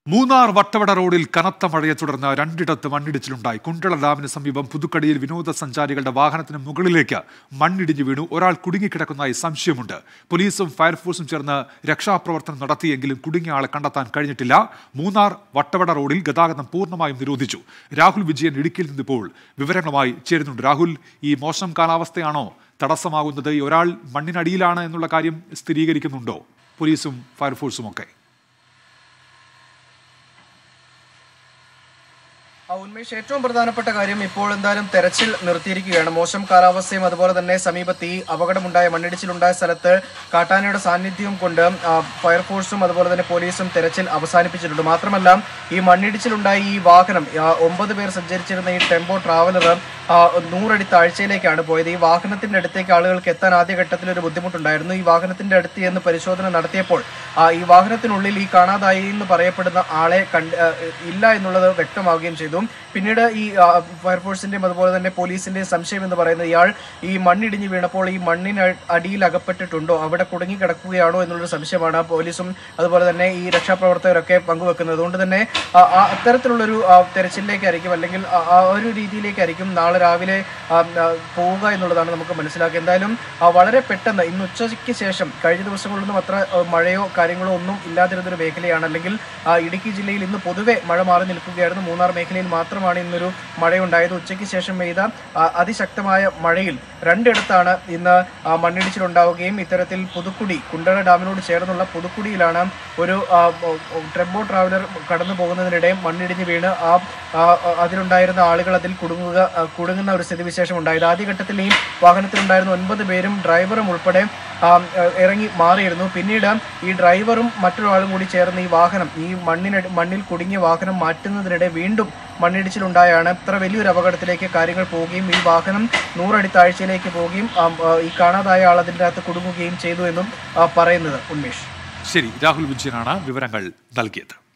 മൂന്നാർ വട്ടവട റോഡിൽ കനത്ത മഴയെ തുടർന്ന് രണ്ടിടത്ത് മണ്ണിടിച്ചിലുണ്ടായി കുണ്ടള ഡാമിന് സമീപം പുതുക്കടിയിൽ വിനോദസഞ്ചാരികളുടെ വാഹനത്തിന് മുകളിലേക്ക് മണ്ണിടിഞ്ഞു വീണു ഒരാൾ കുടുങ്ങിക്കിടക്കുന്നതായി സംശയമുണ്ട് പോലീസും ഫയർഫോഴ്സും ചേർന്ന് രക്ഷാപ്രവർത്തനം നടത്തിയെങ്കിലും കുടുങ്ങിയ ആളെ കണ്ടെത്താൻ കഴിഞ്ഞിട്ടില്ല മൂന്നാർ വട്ടവട റോഡിൽ ഗതാഗതം പൂർണ്ണമായും നിരോധിച്ചു രാഹുൽ വിജയൻ ഇടുക്കിയിൽ നിന്നിപ്പോൾ വിവരങ്ങളുമായി ചേരുന്നുണ്ട് രാഹുൽ ഈ മോശം കാലാവസ്ഥയാണോ തടസ്സമാകുന്നത് ഈ ഒരാൾ മണ്ണിനടിയിലാണ് എന്നുള്ള കാര്യം സ്ഥിരീകരിക്കുന്നുണ്ടോ പോലീസും ഫയർഫോഴ്സും ഒക്കെ ആ, ഉന്മേഷ് ഏറ്റവും പ്രധാനപ്പെട്ട കാര്യം ഇപ്പോൾ എന്തായാലും തെരച്ചിൽ നിർത്തിയിരിക്കുകയാണ് മോശം കാലാവസ്ഥയും അതുപോലെ തന്നെ സമീപത്ത് ഈ അപകടമുണ്ടായ മണ്ണിടിച്ചിലുണ്ടായ സ്ഥലത്ത് കാട്ടാനയുടെ സാന്നിധ്യവും കൊണ്ട് ആ, ഫയർഫോഴ്സും അതുപോലെ തന്നെ പോലീസും തെരച്ചിൽ അവസാനിപ്പിച്ചിട്ടുണ്ട് മാത്രമല്ല ഈ മണ്ണിടിച്ചിലുണ്ടായ ഈ വാഹനം ആ, ഒമ്പത് പേർ സഞ്ചരിച്ചിരുന്ന ഈ ടെമ്പോ ട്രാവലർ ആ, നൂറടി താഴ്ചയിലേക്കാണ് പോയത് ഈ വാഹനത്തിന്റെ അടുത്തേക്ക് ആളുകൾക്ക് എത്താൻ ആദ്യഘട്ടത്തിൽ ഒരു ബുദ്ധിമുട്ടുണ്ടായിരുന്നു ഈ വാഹനത്തിന്റെ അടുത്ത് എന്ന് പരിശോധന നടത്തിയപ്പോൾ ആ, ഈ വാഹനത്തിനുള്ളിൽ ഈ കാണാതായി എന്ന് പറയപ്പെടുന്ന ആളെ കണ്ട് ആ, ഇല്ല എന്നുള്ളത് വ്യക്തമാവുകയും ചെയ്തു പിന്നീട് ഈ ആ, ഫയർഫോഴ്സിന്റെയും അതുപോലെ തന്നെ പോലീസിന്റെയും സംശയം എന്ന് പറയുന്നത് ഇയാൾ ഈ മണ്ണിടിഞ്ഞ് വീണപ്പോൾ ഈ മണ്ണിന് അടിയിൽ അകപ്പെട്ടിട്ടുണ്ടോ അവിടെ കുടുങ്ങി കിടക്കുകയാണോ എന്നുള്ളൊരു സംശയമാണ് പോലീസും അതുപോലെ തന്നെ ഈ രക്ഷാപ്രവർത്തകരൊക്കെ പങ്കുവെക്കുന്നത് അതുകൊണ്ട് തന്നെ ആ, ആ അത്തരത്തിലുള്ളൊരു ആ, തെരച്ചിലിലേക്കായിരിക്കും അല്ലെങ്കിൽ ആ ആ ഒരു രീതിയിലേക്കായിരിക്കും നാളെ രാവിലെ ആ, ആ, പോവുക എന്നുള്ളതാണ് നമുക്ക് മനസ്സിലാക്കുക എന്തായാലും ആ, വളരെ പെട്ടെന്ന് ഇന്ന് ഉച്ചയ്ക്ക് ശേഷം കഴിഞ്ഞ ദിവസങ്ങളിലൊന്നും അത്ര ആ, മഴയോ കാര്യങ്ങളോ ഒന്നും ഇല്ലാതിരുന്നൊരു മേഖലയാണ് അല്ലെങ്കിൽ ആ, ഇടുക്കി ജില്ലയിൽ ഇന്ന് പൊതുവെ മഴ മാറി നിൽക്കുകയായിരുന്നു മൂന്നാർ മേഖലയിൽ മാത്രമാണ് ഇന്നൊരു മഴയുണ്ടായത് ഉച്ചയ്ക്ക് ശേഷം പെയ്ത ആ, അതിശക്തമായ മഴയിൽ രണ്ടിടത്താണ് ഇന്ന് ആ, മണ്ണിടിച്ചിലുണ്ടാവുകയും ഇത്തരത്തിൽ പുതുക്കുടി കുണ്ടള ഡാമിനോട് ചേർന്നുള്ള പുതുക്കുടിയിലാണ് ഒരു ആ, ഒ- ഒ- ട്രെമ്പോ ട്രാവലർ കടന്നു പോകുന്നതിനിടെ മണ്ണിടിഞ്ഞ് വീണ് ആ ആ, ആ, അതിലുണ്ടായിരുന്ന ആളുകൾ അതിൽ കുടുങ്ങുക ആ, കുടുങ്ങുന്ന ഒരു സ്ഥിതിവിശേഷം ഉണ്ടായത് ആദ്യഘട്ടത്തിൽ ഈ വാഹനത്തിലുണ്ടായിരുന്ന ഒൻപത് പേരും ഡ്രൈവറും ഉൾപ്പെടെ ആ, ആ, ഇറങ്ങി മാറിയിരുന്നു പിന്നീട് ഈ ഡ്രൈവറും മറ്റൊരാളും കൂടി ചേർന്ന് ഈ വാഹനം ഈ മണ്ണിന് മണ്ണിൽ കുടുങ്ങിയ വാഹനം മാറ്റുന്നതിനിടെ വീണ്ടും മണ്ണിടിച്ചിലുണ്ടായാണ് ഇത്ര വലിയൊരു അപകടത്തിലേക്ക് കാര്യങ്ങൾ പോവുകയും ഈ വാഹനം നൂറടി താഴ്ചയിലേക്ക് പോവുകയും ആ, ആ, ഈ കാണാതായ ആൾ അതിൻ്റെ അകത്ത് കുടുങ്ങുകയും ചെയ്തു എന്നും ആ, പറയുന്നത് ഉന്മേഷ് ശരി രാഹുൽ വിജയനാണ് വിവരങ്ങൾ നൽകിയത്